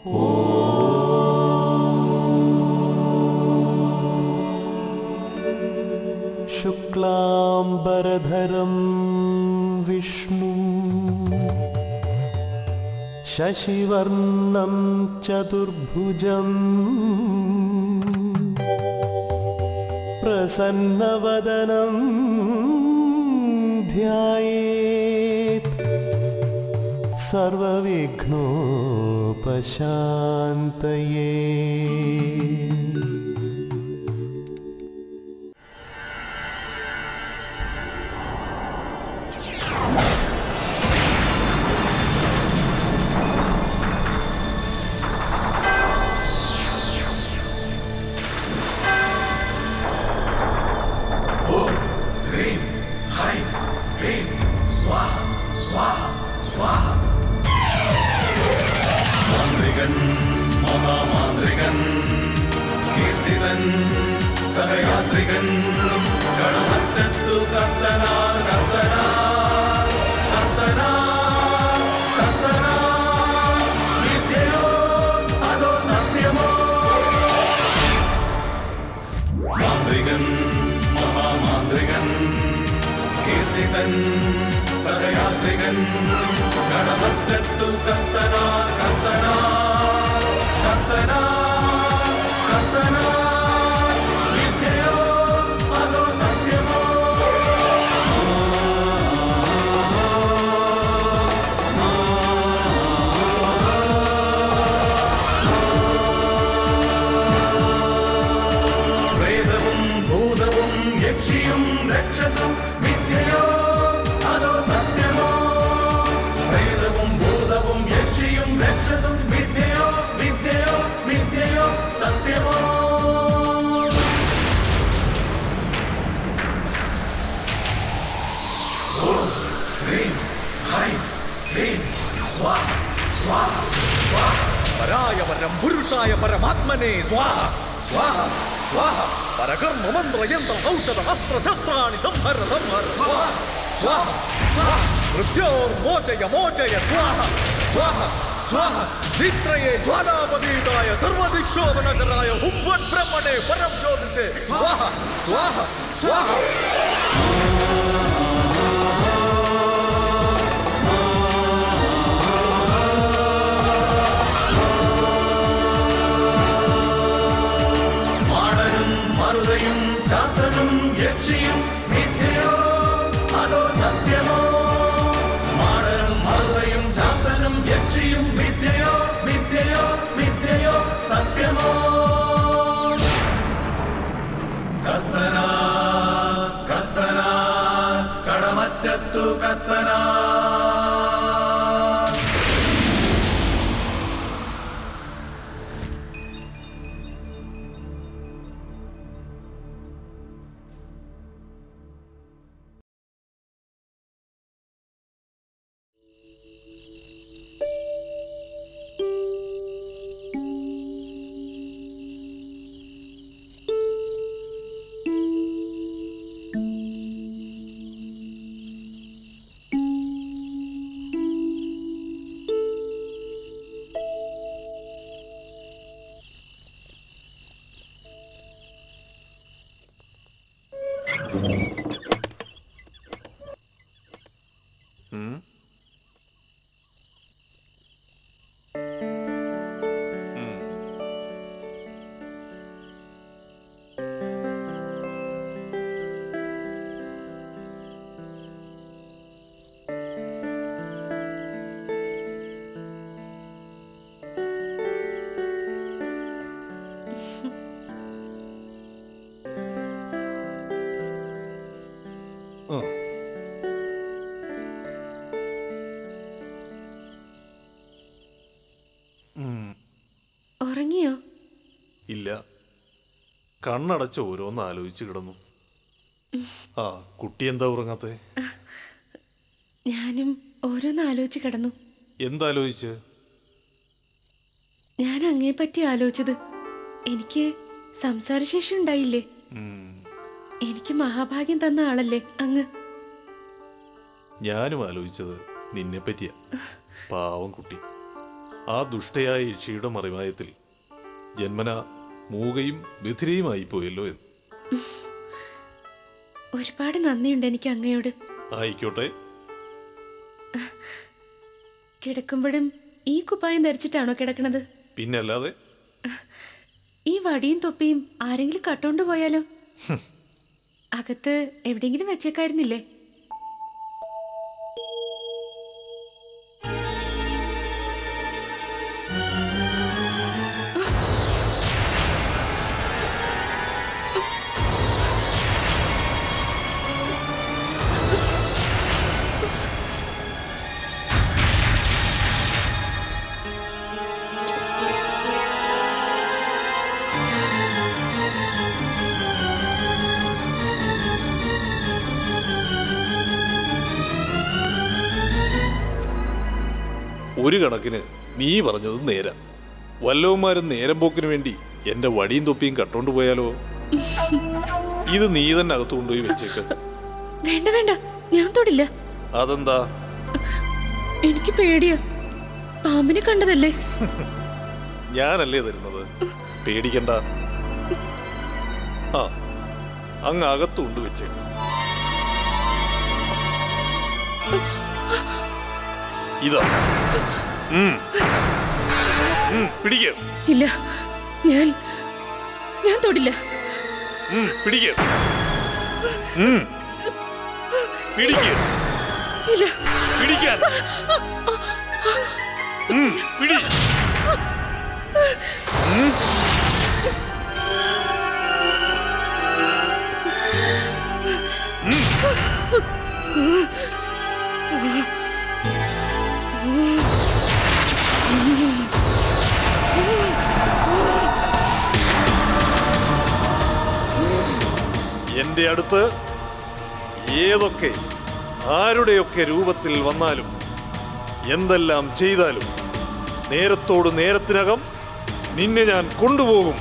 शुक्लाम्बरधरं विष्णु शशिवर्णं चतुर्भुजम् प्रसन्नवदनं ध्यायेत् सर्वविघ्नोपशान्तये ह्रीं ह्रैं क्लीं स्वाहा स्वाहा स्वाहा മാന്ത്രികൻ മഹാമാന്ത്രികൻ കീർത്തിതൻ സഹയാത്രികൻ കടമറ്റത്തു കർത്തനാ കർത്തനാ കർത്തനാ കർത്തനാ വിദ്യയോ അതോ സത്യമോ മാന്ത്രികൻ മഹാമാന്ത്രികൻ കീർത്തിതൻ സഹയാത്രികൻ കടമറ്റത്തു കത്തനാ കത്തനാ കത്തനാ കത്തനാ വിദ്യയോ അതോ സത്യമോ പ്രേതവും ഭൂതവും യക്ഷിയും രക്ഷസും മിഥ്യയോ അതോ സത്യമോ പ്രേതവും ഭൂതവും യക്ഷിയും രക്ഷസും മിഥ്യയോ മിഥ്യയോ മിഥ്യയോ സത്യമോ ഓം ഹ്രീം ഹൈം ക്ലീം സ്വാഹ സ്വാഹ സ്വാഹ പരായ പരം പുരുഷായ പരമാത്മനെ സ്വാഹ സ്വാഹ സ്വാഹ പരകർമ്മ മന്ത്ര യന്ത്ര ഔഷധ അസ്ത്ര ശസ്ത്രാണി സംഹര സംഹര സ്വാഹ സ്വാഹ സ്വാഹ മൃത്യോർ മോചയ മോചയ സ്വാഹ സ്വാഹ സ്വാഹ നിത്രയെ ജ്വാലാപതീതായ സർവദിക്ഷോഭനകരായ ഹുംവൻ ബ്രഹ്മണേ പരം ജ്യോതിഷേ സ്വാഹ സ്വാഹ സ്വാഹ മാടനും മറുതയും ചാത്തനും യക്ഷിയും മിഥ്യയോ അതോ സത്യമോ മാടനും മറുതയും ചാത്തനും യക്ഷിയും മിഥ്യയോ മിഥ്യയോ മിഥ്യയോ സത്യമോ കത്തന കത്തന കടമറ്റത്തു കത്തന ഉറങ്ങിയോ ഇല്ല കണ്ണടച്ച് ഓരോന്ന് ആലോചിച്ച് കിടന്നു ആ കുട്ടി എന്താ ഉറങ്ങാത്തെ ഞാനും ഓരോന്ന് ആലോചിച്ച് കിടന്നു എന്താലോചിച്ച് ഞാൻ അങ്ങേ പറ്റി ആലോചിച്ചത് എനിക്ക് സംസാരശേഷി ഉണ്ടായില്ലേ എനിക്ക് മഹാഭാഗ്യം തന്ന ആളല്ലേ അങ്ങ് ഞാനും ആലോചിച്ചത് നിന്നെ പറ്റിയാ പാവം കുട്ടി ആ ദുഷ്ടയായ യക്ഷിയുടെ മറിമായത്തിൽ ജന്മന മൂകയും ബധിരയുമായി പോയല്ലോ എന്ന് ഒരുപാട് നന്ദിയുണ്ട് എനിക്ക് അങ്ങയോട് ആയിക്കോട്ടെ കിടക്കുമ്പോഴും ഈ കുപ്പായം ധരിച്ചിട്ടാണോ കിടക്കണത് പിന്നല്ലാതെ ഈ വടിയും തൊപ്പിയും ആരെങ്കിലും കട്ടോണ്ട് പോയാലോ അകത്ത് എവിടെയെങ്കിലും വെച്ചേക്കായിരുന്നില്ലേ ഒരു കണക്കിന് നീ പറഞ്ഞത് നേരാ വല്ലവന്മാരും നേരം പോക്കിന് വേണ്ടി എന്റെ വടിയും തൊപ്പിയും കട്ടോണ്ട് പോയാലോ ഇത് നീ തന്നെ അകത്ത് കൊണ്ടുപോയി വെച്ചേക്ക് വേണ്ട വേണ്ട ഞാൻ തൊടില്ല അതെന്താ എനിക്ക് പേടിയാ പാമ്പിനെ കണ്ടതല്ലേ ഞാനല്ലേ തരുന്നത് പേടിക്കണ്ട ആ അങ്ങ് അകത്ത് കൊണ്ട് വെച്ചേക്ക് ഇതാ ഉം. ഉം, പിടിക്ക് ഇല്ല ഞാൻ ഞാൻ തൊടില്ല ഉം, പിടിക്ക് ഉം. പിടിക്ക് ഇല്ല പിടിക്കാൻ ഉം, പിടി ഉം. എന്റെ അടുത്ത് ഏതൊക്കെ ആരുടെയൊക്കെ രൂപത്തിൽ വന്നാലും എന്തെല്ലാം ചെയ്താലും നേരത്തോട് നേരത്തിനകം നിന്നെ ഞാൻ കൊണ്ടുപോകും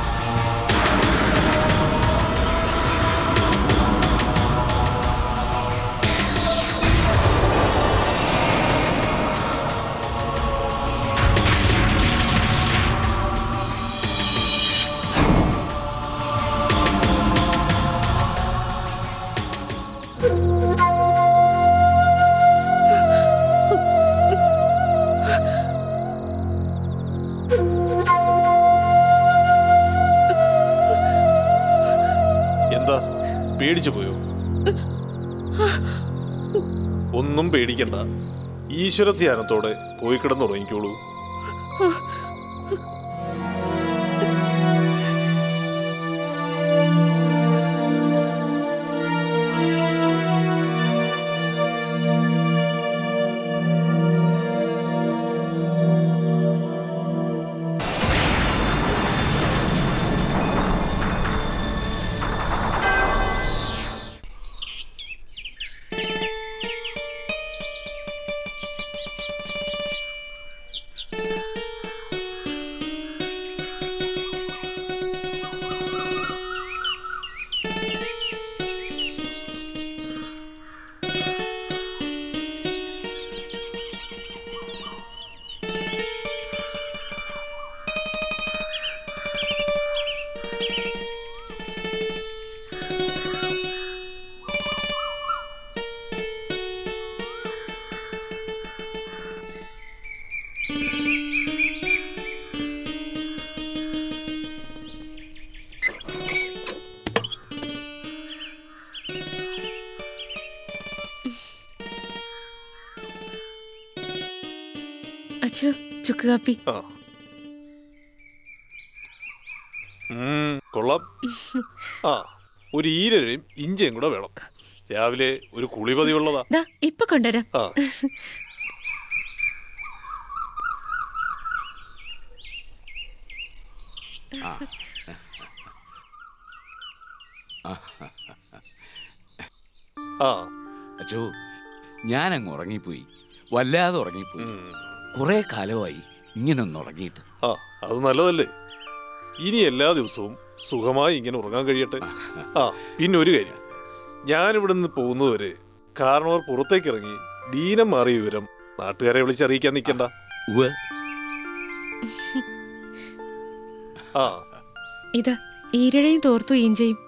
എന്താ പേടിച്ചു പോയോ ഒന്നും പേടിക്കണ്ട ഈശ്വര ധ്യാനത്തോടെ പോയി കിടന്നുറങ്ങിക്കോളൂ അച്ചു ചുക്ക് കാപ്പി ആ ഉം, കൊള്ളാം ആ ഒരു ഈരഴയും ഇഞ്ചയും കൂടെ വേണം രാവിലെ ഒരു കുളി പതിവുള്ളതാ ദാ ഇപ്പൊ കൊണ്ടുവരാം ആ ആ അച്ചോ ഞാനങ്ങ് ഉറങ്ങിപ്പോയി വല്ലാതെ ഉറങ്ങിപ്പോയി കുറെ കാലമായി ഇങ്ങനൊന്ന് ഉറങ്ങിയിട്ട് ആ അത് നല്ലതല്ലേ ഇനി എല്ലാ ദിവസവും സുഖമായി ഇങ്ങനെ ഉറങ്ങാൻ കഴിയട്ടെ ആ പിന്നെ ഒരു കാര്യം ഞാനിവിടെ നിന്ന് പോകുന്നതുവരെ കാരണവർ പുറത്തേക്ക് ഇറങ്ങി ദീനം മാറിയ വിവരം നാട്ടുകാരെ വിളിച്ചറിയിക്കാൻ നിൽക്കണ്ട ഉവ്വ് ആ ഇതാ ഈരഴയും തോർത്തു ഈഞ്ചയും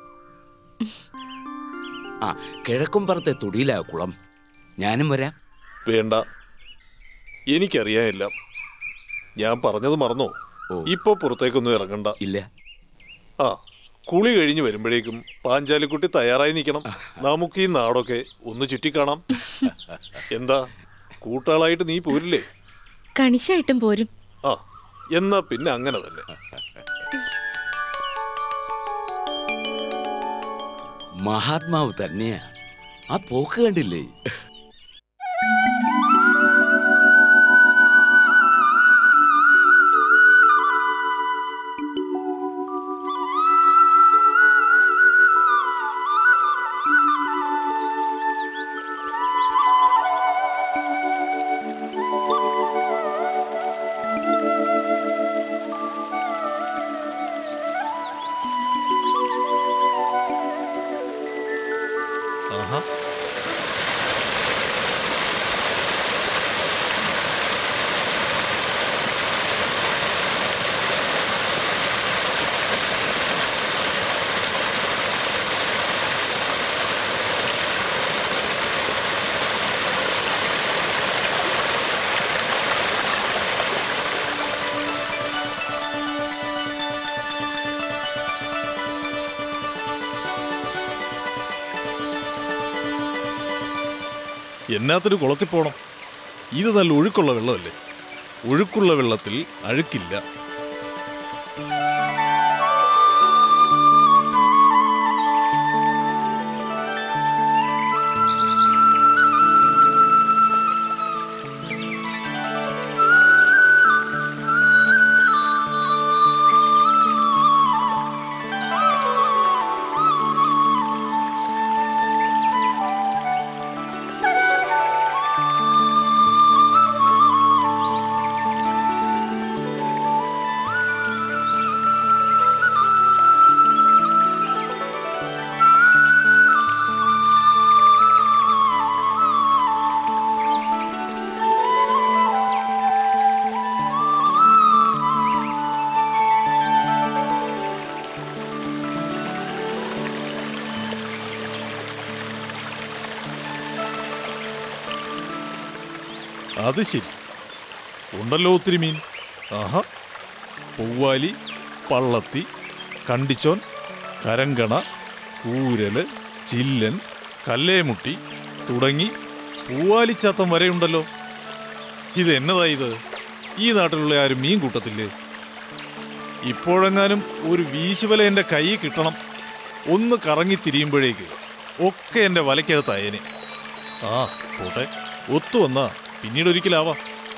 ആ കിഴക്കുംപുറത്തെ തൊടിയിലാ കുളം ഞാനും വരാം വേണ്ട എനിക്കറിയാനില്ല ഞാൻ പറഞ്ഞത് മറന്നോ ഓ. ഇപ്പൊ പുറത്തേക്കൊന്നും ഇറങ്ങണ്ട ഇല്ല ആ കുളി കഴിഞ്ഞ് വരുമ്പോഴേക്കും പാഞ്ചാലിക്കുട്ടി തയ്യാറായി നിൽക്കണം നമുക്ക് ഈ നാടൊക്കെ ഒന്ന് ചുറ്റിക്കാണാം എന്താ കൂട്ടാളായിട്ട് നീ പോരില്ലേ കണിശായിട്ടും പോരും ആ എന്നാ പിന്നെ അങ്ങനെ തന്നെ മഹാത്മാവ് തന്നെയാ ആ പോക്ക് കണ്ടില്ലേ ആഹാ എന്നാത്തൊരു കുളത്തിൽ പോണം ഇത് നല്ല ഒഴുക്കുള്ള വെള്ളമല്ലേ ഒഴുക്കുള്ള വെള്ളത്തിൽ അഴുക്കില്ല അത് ശരി ഉണ്ടല്ലോ ഒത്തിരി മീൻ ആഹാ പൂവാലി പള്ളത്തി കണ്ടിച്ചോൻ കരങ്കണ കൂരല് ചില്ലൻ കല്ലേമുട്ടി തുടങ്ങി പൂവാലിച്ചാത്തം വരെയുണ്ടല്ലോ ഇത് എന്നതാ ഇത് ഈ നാട്ടിലുള്ള ആരും മീൻ കൂട്ടത്തില്ലേ ഇപ്പോഴെങ്ങാനും ഒരു വീശുവല എൻ്റെ കൈ കിട്ടണം ഒന്ന് കറങ്ങി തിരിയുമ്പോഴേക്ക് ഒക്കെ എൻ്റെ വലയ്ക്കകത്തായേനെ ആ പോട്ടെ ഒത്തു വന്നാ പിന്നീട് ഒരിക്കലാവാം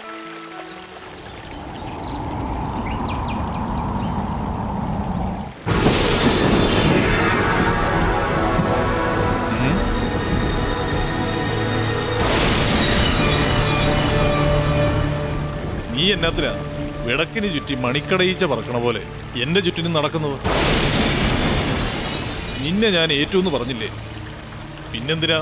ഉം. നീ എന്നാത്തിനാ വിടക്കിന് ചുറ്റി മണിക്കടയിച്ച പറക്കണ പോലെ എന്റെ ചുറ്റിനും നടക്കുന്നത് നിന്നെ ഞാൻ ഏറ്റവും പറഞ്ഞില്ലേ പിന്നെന്തിനാ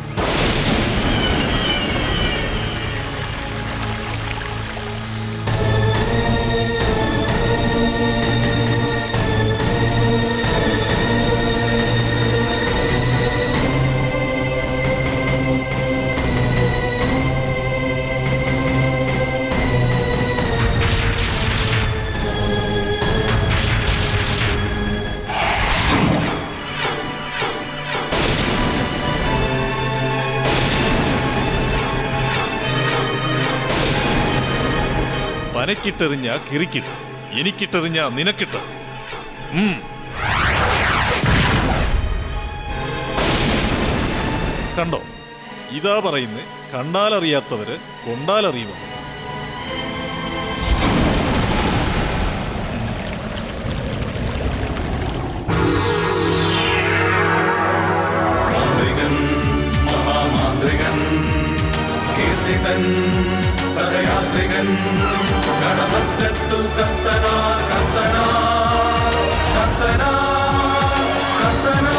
പനക്കിട്ടെറിഞ്ഞ കിറിക്കിട്ട് എനിക്കിട്ടെറിഞ്ഞ നിനക്കിട്ട് ഉം. കണ്ടോ ഇതാ പറയുന്നേ കണ്ടാലറിയാത്തവര് കൊണ്ടാലറിയുമെന്ന് മാന്ത്രികൻ മഹാമാന്ത്രികൻ കീർത്തിതൻ സഹയാത്രികൻ കടമറ്റത്തു കത്തനാ കത്തനാ കത്തനാ കത്തനാ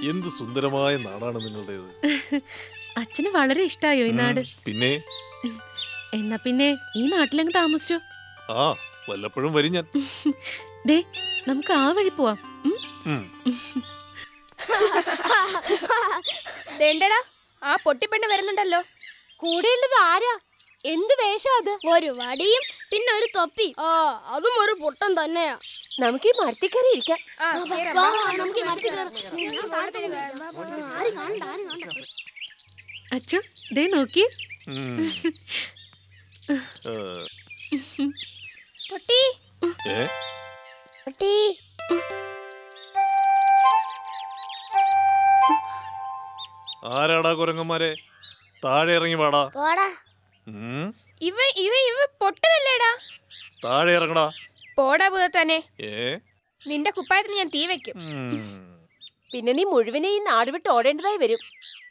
എന്ത് സുന്ദരമായ നാടാണ് നിങ്ങളുടേത് അച്ഛന് വളരെ ഇഷ്ടായോ ഈ നാട് പിന്നെ എന്നാ പിന്നെ ഈ നാട്ടിലങ്ങ് താമസിച്ചോ ആ വല്ലപ്പോഴും വരും ഞാൻ ദേ നമുക്ക് ആ വഴി പോവാം ഉം? ഉം. വേണ്ടടാ ആ പൊട്ടിപ്പെണ്ണ് വരുന്നുണ്ടല്ലോ കൂടെയുള്ളത് ആരാ എന്ത് വേഷാ അത് ഒരു വടിയും പിന്നെ ഒരു തൊപ്പി ആ അതും ഒരു പൊട്ടൻ തന്നെയാ നമുക്ക് ഈ മരത്തിക്കറി ഇരിക്കാം വാ, നമുക്ക് ഈ മരത്തിൽ കയറാം. അച്ഛൻ ദേ നോക്കി ഉം. ഏ, പൊട്ടി ഏ പൊട്ടി ആരാടാ കുരങ്ങന്മാരെ താഴെ ഇറങ്ങി വാടാ പോടാ ഉം. ഇവ ഇവ ഇവ പൊട്ടനല്ലേടാ താഴെ ഇറങ്ങടാ പോടാ തന്നെ ഏ നിന്റെ കുപ്പായത്തിന് ഞാൻ തീ വെക്കും ഉം. പിന്നെ നീ മുഴുവനെ ഈ നാട് വിട്ട് ഓടേണ്ടതായി വരും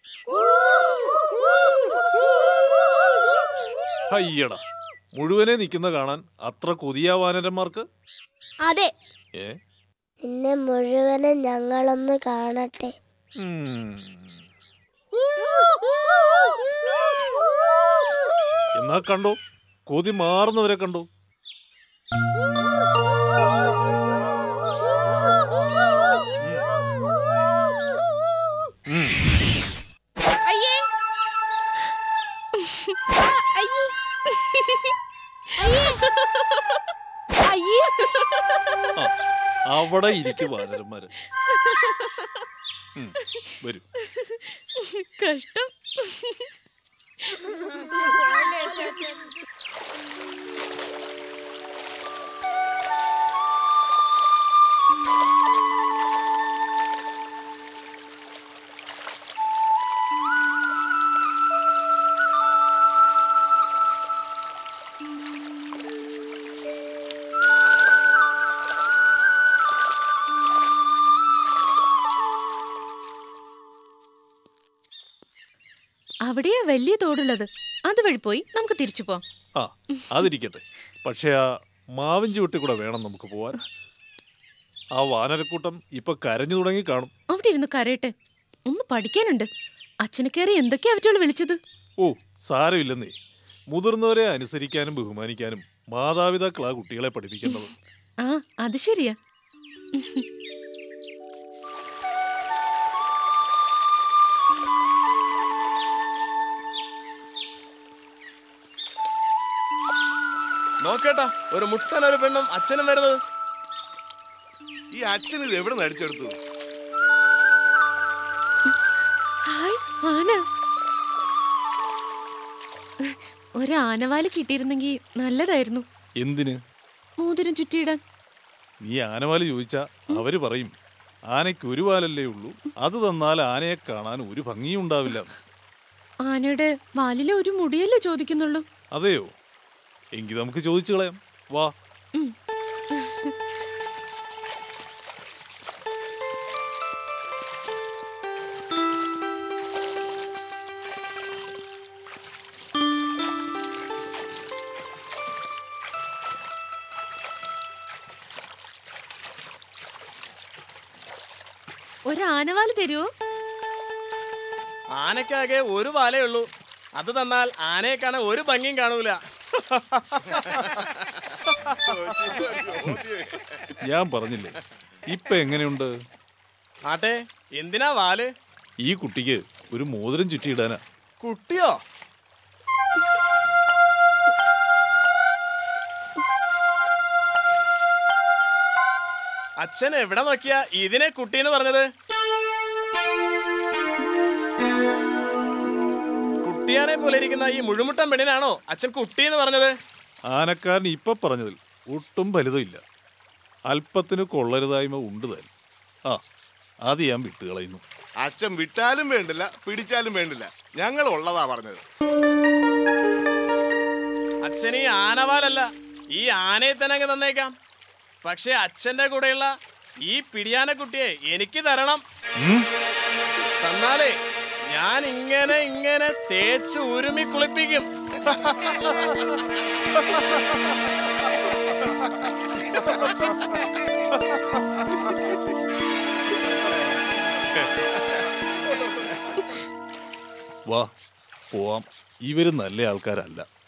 ഹയ്യടാ മുഴുവനെ നിൽക്കുന്ന കാണാൻ അത്ര കൊതിയാ വാനരന്മാർക്ക് അതെ ഏ നിന്നെ മുഴുവനും ഞങ്ങളൊന്ന് കാണട്ടെ ഉം. എന്നാ കണ്ടോ കൊതി മാറുന്നവരെ കണ്ടോ അയ്യേ ആ, അയ്യേ അയ്യേ അയ്യേ ആ, അവിടെ ഇരിക്കും വാനരന്മാര് ഉം, വരൂ കഷ്ടം അവിടെയാ വലിയ തോടുള്ളത് അതുവഴി പോയി നമുക്ക് തിരിച്ചു പോവാം ആ അതിരിക്കട്ടെ പക്ഷേ ആ മാവിൻ ചുവട്ടി കൂടെ വേണം നമുക്ക് പോവാൻ ആ വാനരക്കൂട്ടം ഇപ്പൊ കരഞ്ഞു തുടങ്ങി കാണും അവിടെ ഇരുന്ന് കരയട്ടെ ഒന്ന് പഠിക്കാനുണ്ട് അച്ഛനെ കയറി എന്തൊക്കെയാ അവറ്റോള് വിളിച്ചത് ഓ സാരമില്ലെന്നേ മുതിർന്നവരെ അനുസരിക്കാനും ബഹുമാനിക്കാനും മാതാപിതാക്കളാ കുട്ടികളെ പഠിപ്പിക്കേണ്ടത് ആ അത് ശരിയാ നോക്കേട്ടാ ഒരു മുട്ടൻ ഒരു പെണ്ണും അച്ഛനും വരുന്നത് ഈ അച്ഛൻ ഇത് എവിടെ നിന്ന് അടിച്ചെടുത്തു ഹായ് ആന ഒരു ആനവാല് കിട്ടിയിരുന്നെങ്കിൽ നല്ലതായിരുന്നു എന്തിന് മോതിരം ചുറ്റിയിടാൻ നീ ആനവാല് ചോദിച്ചാ അവര് പറയും ആനയ്ക്ക് ഒരു വാലല്ലേ ഉള്ളൂ അത് തന്നാൽ ആനയെ കാണാൻ ഒരു ഭംഗിയും ഉണ്ടാവില്ല ആനയുടെ വാലിലെ ഒരു മുടിയല്ലേ ചോദിക്കുന്നുള്ളൂ അതെയോ എങ്കിൽ നമുക്ക് ചോദിച്ചു കളയാം വാ ഒരു ആനവാല് തരുമോ ആനയ്ക്കാകെ ഒരു വാലേ ഉള്ളൂ അത് തന്നാൽ ആനയെ കാണാൻ ഒരു ഭംഗിയും കാണൂല ഞാൻ പറഞ്ഞില്ലേ ഇപ്പൊ എങ്ങനെയുണ്ട് ആട്ടെ എന്തിനാ വാല് ഈ കുട്ടിക്ക് ഒരു മോതിരം ചുറ്റിയിടാനാ കുട്ടിയോ അച്ഛൻ എവിടെ നോക്കിയാ ഇതിനെ കുട്ടീന്ന് പറഞ്ഞത് കുട്ടിയാനെ പോലെ ഇരിക്കുന്ന ഈ മുഴുമുട്ടൻ പെണ്ണിനാണോ അച്ഛൻ കുട്ടിന്ന് പറഞ്ഞത് ആനക്കാരൻ ഇപ്പൊ പറഞ്ഞതിൽ ഒട്ടും ഫലിതമില്ല അല്പത്തിന് കൊള്ളരുതായ്മ ഉണ്ട് താൻ ആ അത് ഞാൻ വിട്ടുകളയുന്നു അച്ഛൻ വിട്ടാലും വേണ്ടില്ല പിടിച്ചാലും വേണ്ടില്ല ഞങ്ങൾ ഉള്ളതാ പറഞ്ഞത് അച്ഛൻ ഈ ആനവാലല്ല ഈ ആനയെ തന്നെ അങ്ങ് തന്നേക്കാം പക്ഷെ അച്ഛന്റെ കൂടെയുള്ള ഈ പിടിയാനക്കുട്ടിയെ എനിക്ക് തരണം തന്നാലേ ഞാൻ ഇങ്ങനെ ഇങ്ങനെ തേച്ച് ഉരുമി കുളിപ്പിക്കും വാ പോവാം ഇവര് നല്ല ആൾക്കാരല്ല